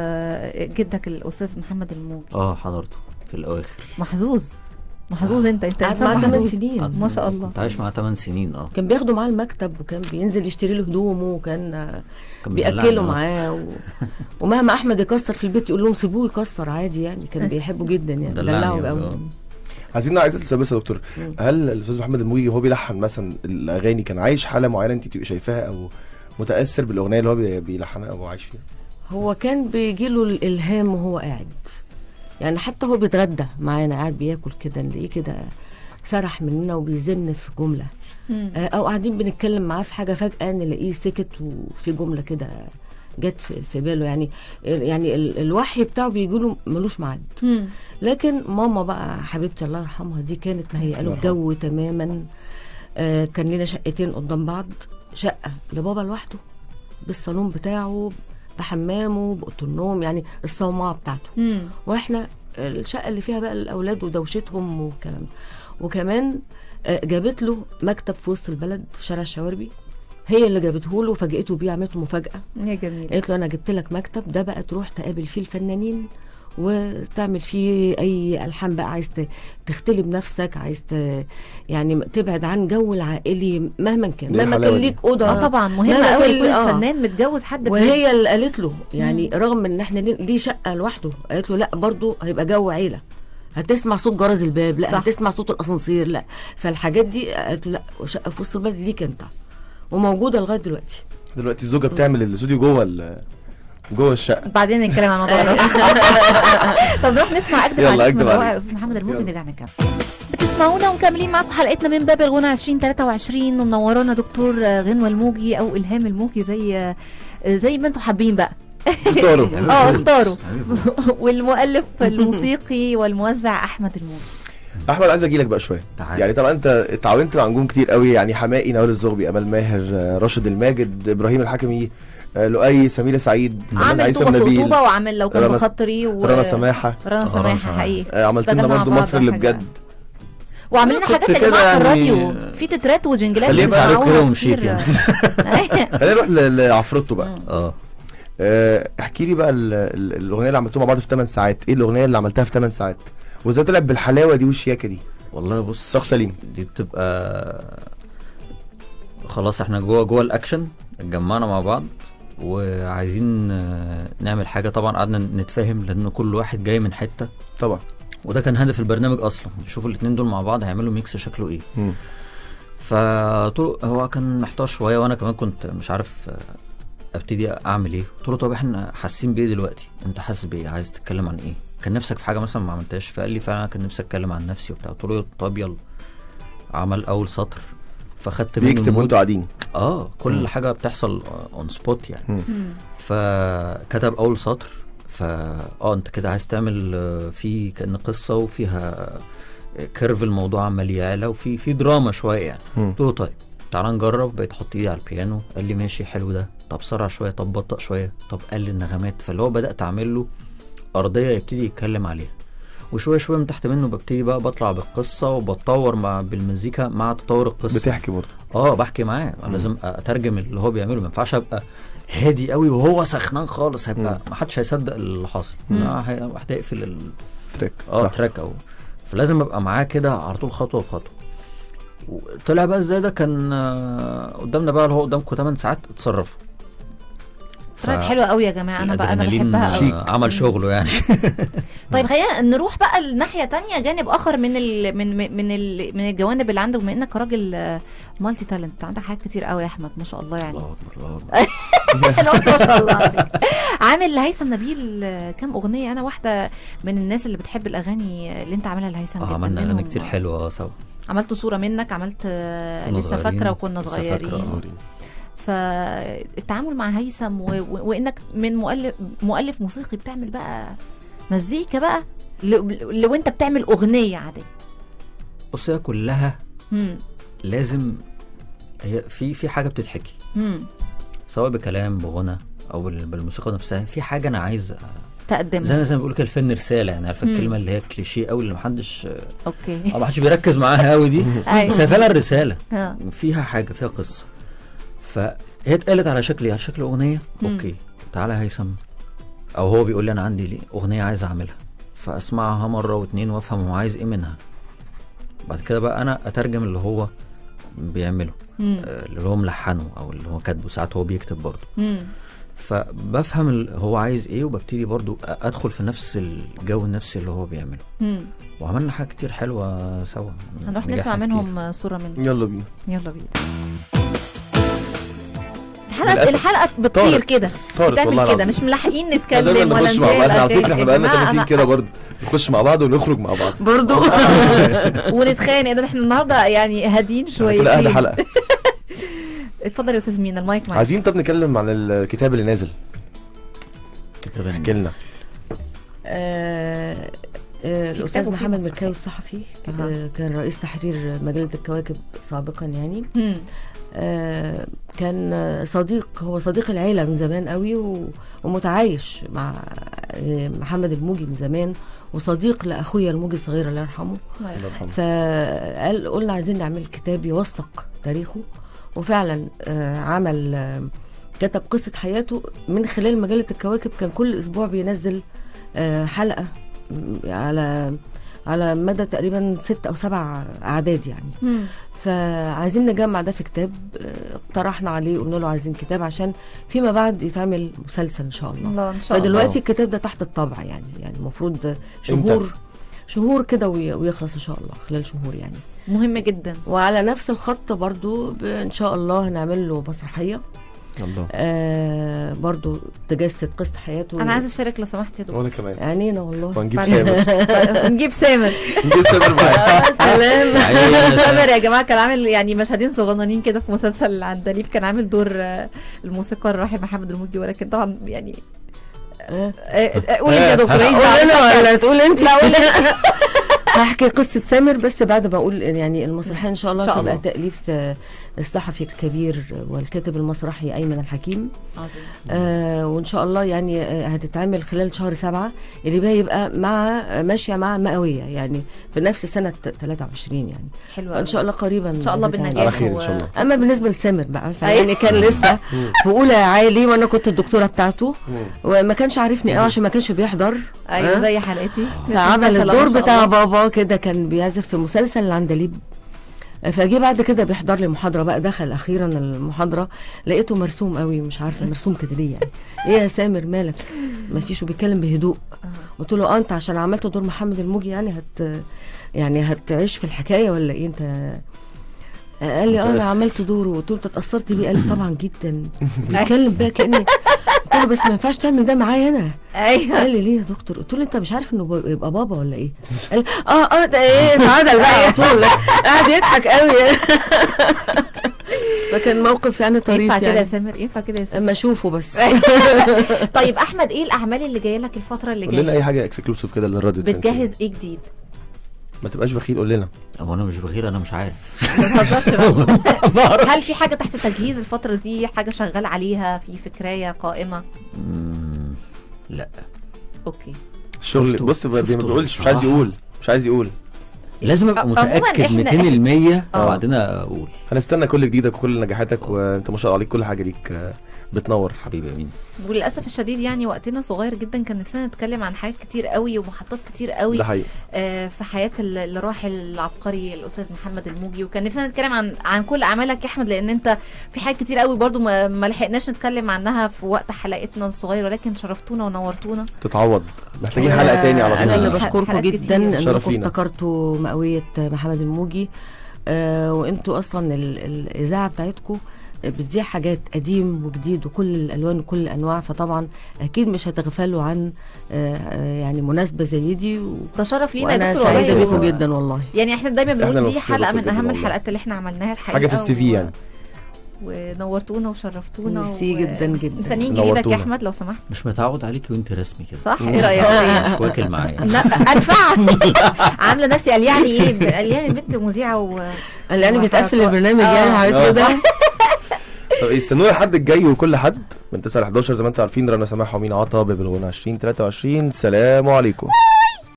آه، جدك الاستاذ محمد الموجي اه حضرته في الاواخر محظوظ محظوظ انت انت قعد انسان معاه 8 محظوظ سنين ما شاء الله كنت عايش معاه 8 سنين اه كان بياخده معاه المكتب وكان بينزل يشتري له هدومه وكان آه، كان بياكلوا بيدلعنا. معاه و... ومهما احمد يكسر في البيت يقول لهم سيبوه يكسر عادي يعني كان بيحبه جدا يعني دلعني دلعه أوي، قوي آه. عايزين عايز اسال بس يا دكتور مم. هل الاستاذ محمد الموجي وهو بيلحن مثلا الاغاني كان عايش حاله معينه انت تبقي شايفاها او متاثر بالاغنيه اللي هو بي- بيلحنها او عايش فيها هو كان بيجي له الالهام وهو قاعد يعني حتى هو بيتغدى معانا قاعد بياكل كده نلاقيه كده سرح مننا وبيزن في جمله مم. آه، او قاعدين بنتكلم معاه في حاجه فجاه نلاقيه سكت وفي جمله كده جت في, في باله يعني يعني ال- الوحي بتاعه بيجي له ملوش ميعاد مم. لكن ماما بقى حبيبتي الله يرحمها دي كانت مهيئه له الجو تماما آه كان لنا شقتين قدام بعض شقه لبابا لوحده بالصالون بتاعه بحمامه باوضه النوم يعني الصومعه بتاعته مم. واحنا الشقه اللي فيها بقى الاولاد ودوشتهم والكلام ده وكمان آه، جابت له مكتب في وسط البلد في شارع الشواربي هي اللي جابته له وفاجئته بيه عملت له مفاجاه يا جميل قالت له انا جبت لك مكتب ده بقى تروح تقابل فيه الفنانين وتعمل فيه اي الحان بقى عايز ت- تختلي بنفسك عايز ت... يعني تبعد عن جو العائلي مهما كان دي مهما الحلاوة كان دي. ليك اوضه اه طبعا مهم مهما قوي كان- يكون آه. الفنان متجوز حد في بيته. وهي اللي قالت له يعني رغم ان احنا ليه ليه شقه لوحده قالت له لا برضه هيبقى جو عيله هتسمع صوت جرس الباب لا صح. صح. هتسمع صوت الاسانسير لا فالحاجات دي قالت له لا شقه في وسط البلد ليك انت وموجوده لغايه دلوقتي دلوقتي الزوجه بتعمل الاستوديو جوه ال- جوه الشقه بعدين نتكلم عن الموضوع ده طب نروح نسمع اكدب يلا، عليك من أكدب روائع عليك. الاستاذ محمد الموجي يلا. نرجع نكمل بتسمعونا ومكملين معاكم حلقتنا من باب الغنى 2023 ومنورانا دكتور غنوة الموجي او الهام الموجي زي زي ما انتم حابين بقى اختاروا اه اختاروا حبيبي. والمؤلف الموسيقي والموزع احمد الموجي احمد عايز اجي لك بقى شويه تعالى. يعني طبعا انت اتعاونت مع نجوم كتير قوي يعني حمائي نوال الزغبي امل ماهر آه، راشد الماجد ابراهيم الحكمي آه، لؤي سميرة سعيد كمان عامل هيثم طوبه في نبيل رطوبه وعامل لو كان رنا- بخاطري و... رنا سماحه رنا سماحه سماحة. حقيقي آه، عملت لنا اشتغلنا مع برضه بعض مصر اللي حاجة- بجد وعاملين لنا كنت حاجات يا كده جماعه في يعني- الراديو في تترات وجنجلات خليه بقى عليك بنسمعوها كده ومشيت كتير. يعني خلينا نروح ل- لعفروتو بقى اه آه، احكي لي بقى ال- ال- الاغنيه اللي عملتوها مع بعض في 8 ساعات ايه الاغنيه اللي عملتها في 8 ساعات وازاي طلعت بالحلاوه دي والشياكه دي والله بص شخص سليم دي بتبقى خلاص احنا جوه جوه الاكشن اتجمعنا مع بعض وعايزين آه، نعمل حاجه طبعا قعدنا نتفاهم لان كل واحد جاي من حته طبعا وده كان هدف البرنامج اصلا نشوف الاتنين دول مع بعض هيعملوا ميكس شكله ايه مم. فطول هو كان محتار شويه وانا كمان كنت مش عارف آه، ابتدي اعمل ايه قلت له طب احنا حاسين بايه دلوقتي انت حاسس بايه عايز تتكلم عن ايه كان نفسك في حاجه مثلا ما عملتهاش فقال لي فعلا كان نفسي اتكلم عن نفسي وبتاع قلت له طب يلا عمل اول سطر فخدت منه بيكتب المود. وانتوا قاعدين اه كل مم. حاجه بتحصل اون سبوت يعني مم. مم. فكتب اول سطر فا اه انت كده عايز تعمل آه، في كان قصه وفيها كيرف الموضوع عمال يعلى وفي في دراما شويه يعني مم. قلت له طيب تعال نجرب بقيت احط ايدي على البيانو قال لي ماشي حلو ده طب سرع شويه طب بطأ شويه طب قلل النغمات فاللي هو بدات اعمل له ارضيه يبتدي يتكلم عليها وشويه شويه من تحت منه ببتدي بقى بطلع بالقصه وبتطور مع بالمزيكا مع تطور القصه بتحكي برضه اه بحكي معاه مم. لازم اترجم اللي هو بيعمله ما ينفعش ابقى هادي قوي وهو سخنان خالص هيبقى ما حدش هيصدق اللي حاصل مم. آه، هي- واحد هيقفل ال... تراك اه صح تراك او فلازم ابقى معاه كده على طول خطوه بخطوه طلع بقى ازاي ده كان آه، قدامنا بقى اللي هو قدامكم 8 ساعات اتصرفوا ف- طلعت حلوه قوي يا جماعه انا بقى انا الأدرينالين، بحبها قوي آه، عمل شغله يعني طيب خلينا نروح بقى لناحيه تانية جانب اخر من ال من من من, ال من الجوانب اللي عندك بما انك راجل مالتي تالنت عندك حاجات كتير قوي يا احمد ما شاء الله يعني الله اكبر الله اكبر انا قلت ما شاء الله عليك. عامل لهيثم نبيل كام اغنيه انا واحده من الناس اللي بتحب الاغاني اللي انت عاملها لهيثم اه جدا عملنا اغاني منهم كتير حلوه سوا عملت صوره منك عملت آه، كنا لسه صغيرين. فاكره وكنا لسه فاكرة، صغيرين آه. فالتعامل مع هيثم و... و... وانك من مؤلف مؤلف موسيقي بتعمل بقى مزيكا بقى ل- لو انت بتعمل اغنيه عاديه بص هي كلها مم. لازم هي في في حاجه بتتحكي مم. سواء بكلام بغنى او بال- بالموسيقى نفسها في حاجه انا عايز زي تقدمها ما زي ما بيقولوا كده الفن رساله يعني عارفه مم. الكلمه اللي هي كليشيه قوي اللي محدش اوكي اه محدش بيركز معاها قوي دي بس ايوه هي فعلا رساله آه. فيها حاجه فيها قصه فهي اتقالت على شكل ايه على شكل اغنيه مم. اوكي تعالى هيثم او هو بيقول لي انا عندي ليه اغنيه عايز اعملها فاسمعها مره واتنين وافهم هو عايز ايه منها بعد كده بقى انا اترجم اللي هو بيعمله مم. آه، اللي هو ملحنه او اللي هو كاتبه ساعات هو بيكتب برضه مم. فبفهم ال- هو عايز ايه وببتدي برضو أ- ادخل في نفس الجو النفسي اللي هو بيعمله مم. وعملنا حاجات كتير حلوه سوا هنروح نجحنا نسمع كتير. منهم صوره من يلا بينا يلا بينا الحلقه للأسف. الحلقه بتطير طارت. كده طارت والله بتعمل كده العظيم. مش ملاحقين احنا دايما نتكلم ولا نخش مع بعض احنا على نزال فكره احنا بقالنا جماعة، 30 أنا- كده برضه نخش مع بعض ونخرج مع بعض برضو ونتخانق ده احنا النهارده يعني هادين شويه كده قاعده حلقه اتفضل يا استاذ مينا المايك معاك عايزين طب نتكلم عن الكتاب اللي نازل كتاب احكي لنا آه آه في الاستاذ كتاب وفي محمد مسرحية. مركاوي الصحفي أها. آه كان رئيس تحرير مجله الكواكب سابقا يعني مم. آه كان آه، صديق هو صديق العيله من زمان قوي و- ومتعايش مع آه، محمد الموجي من زمان وصديق لاخويا الموجي الصغير الله يرحمه الله يرحمه فقال قلنا عايزين نعمل كتاب يوثق تاريخه وفعلا آه، عمل آه، كتب قصة حياته من خلال مجلة الكواكب كان كل أسبوع بينزل آه، حلقة م- على على مدى تقريبا ست أو سبع أعداد يعني مم. فعايزين نجمع ده في كتاب آه، اقترحنا عليه قلنا له عايزين كتاب عشان فيما بعد يتعمل مسلسل إن شاء الله الله ان شاء الله فدلوقتي الكتاب ده تحت الطبع يعني يعني المفروض شهور شهور كده وي- ويخلص ان شاء الله خلال شهور يعني مهم جدا وعلى نفس الخط برضو ب- ان شاء الله هنعمل له مسرحيه الله آه برضو تجسد قصه حياته انا عايزه اشارك لو سمحت يا دكتور وانا كمان عينينا والله ونجيب بعد- سامر نجيب سامر نجيب سامر معايا آه، سلام سامر يا جماعه كان عامل يعني مشهدين صغننين كده في مسلسل العندليب كان عامل دور آه، الموسيقار الراحل محمد الموجي ولكن طبعا يعني آه. آه، آه، قولي انت يا دكتور إيه قول ده؟ انا ولا تقول انت لا قول هحكي قصة سامر بس بعد ما اقول يعني المسرحية ان شاء الله إن شاء تبقى الله. تأليف آه، الصحفي الكبير والكاتب المسرحي أيمن الحكيم عظيم آه وان شاء الله يعني آه هتتعمل خلال شهر سبعة اللي بقى يبقى مع آه، ماشيه مع مئويه يعني في نفس سنه 23 يعني حلو فان شاء الله قريبا ان شاء الله هتتعمل. بالنجاح على خير و- ان شاء الله اما بالنسبه لسامر بقى أيوة. يعني كان لسه في اولى عالي وانا كنت الدكتوره بتاعته وما كانش عارفني قوي عشان ما كانش بيحضر ايوه آه. زي حلقتي ما فعمل شاء الله، الدور ما شاء بتاع الله. بابا كده كان بيعزف في مسلسل العندليب فجي بعد كده بيحضر لي محاضره بقى دخل اخيرا المحاضره لقيته مرسوم قوي مش عارفه مرسوم كده ليه يعني ايه يا سامر مالك ما فيش وبيتكلم بهدوء قلت له اه انت عشان عملت دور محمد الموجي يعني هت يعني هتعيش في الحكايه ولا ايه انت قال لي اه انا متأثر. عملت دوره قلت له انت اتاثرت بيه قال لي طبعا جدا بيتكلم بقى كاني قلت له بس ما ينفعش تعمل ده معايا انا ايوه قال لي ليه يا دكتور قلت له انت مش عارف انه ب- يبقى بابا ولا ايه قال لي اه اه ده ايه اتعدل بقى على طول قاعد يضحك قوي فكان موقف يعني طريف ينفع كده يا يعني سامر ينفع كده يا سامر اما اشوفه بس طيب احمد ايه الاعمال اللي جايه لك الفتره اللي قول لنا جايه اي حاجه اكسكلوسيف كده للراديو بتجهز ايه جديد ما تبقاش بخيل قول لنا هو انا مش بغير انا مش عارف ما تهزرش بقى. هل في حاجه تحت تجهيز الفتره دي حاجه شغال عليها في فكرايه قائمه مم، لا اوكي الشغل شفته- بص ما شفته بيقولش مش عايز بصراحة. يقول مش عايز يقول لازم ابقى عموماً متاكد إحنا- 200% آه. وبعدين اقول هنستنى كل جديدك وكل نجاحاتك وانت ما شاء الله عليك كل حاجه ليك آه، بتنور حبيبي امين وللاسف الشديد يعني وقتنا صغير جدا كان نفسنا نتكلم عن حاجات كتير قوي ومحطات كتير قوي ده حقيقي آه، في حياه ال- الراحل العبقري الاستاذ محمد الموجي وكان نفسنا نتكلم عن عن كل اعمالك يا احمد لان انت في حاجات كتير قوي برضو ما, ما لحقناش نتكلم عنها في وقت حلقتنا الصغير ولكن شرفتونا ونورتونا تتعوض محتاجين آه، حلقه تاني على انا اللي طول حلقات بشكركم كتير. جدا انكم شرفينا. افتكرتوا مئويه محمد الموجي آه وانتوا اصلا ال- الاذاعه بتاعتكم بتذيع حاجات قديم وجديد وكل الالوان وكل الانواع فطبعا اكيد مش هتغفلوا عن آه آه، يعني مناسبه زي دي و... ده شرف لينا وانا يا دكتور سعيده والله. بيكم جدا والله يعني احنا دايما إحنا بنقول دي مبسوطين حلقه من جداً اهم والله. الحلقات اللي احنا عملناها الحقيقه حاجه في السي في و- يعني ونورتونا وشرفتونا ميرسي و- جداً مس- جداً. مستنيين جديدك نورتونا. يا احمد لو سمحت مش متعود عليكي وانت رسمي كده صح ايه رايك مش واكل معايا لا انفع عامله نفسي قال يعني ايه قال يعني بنت مذيعه و اللي انا بتقفل وحركات. البرنامج آه. يعني حاجات آه. كده طب استنونا الحد الجاي وكل حد من 9 ل 11 زي ما انتم عارفين رنا سماح ومين عطا باب الغنى 20 23 سلام عليكم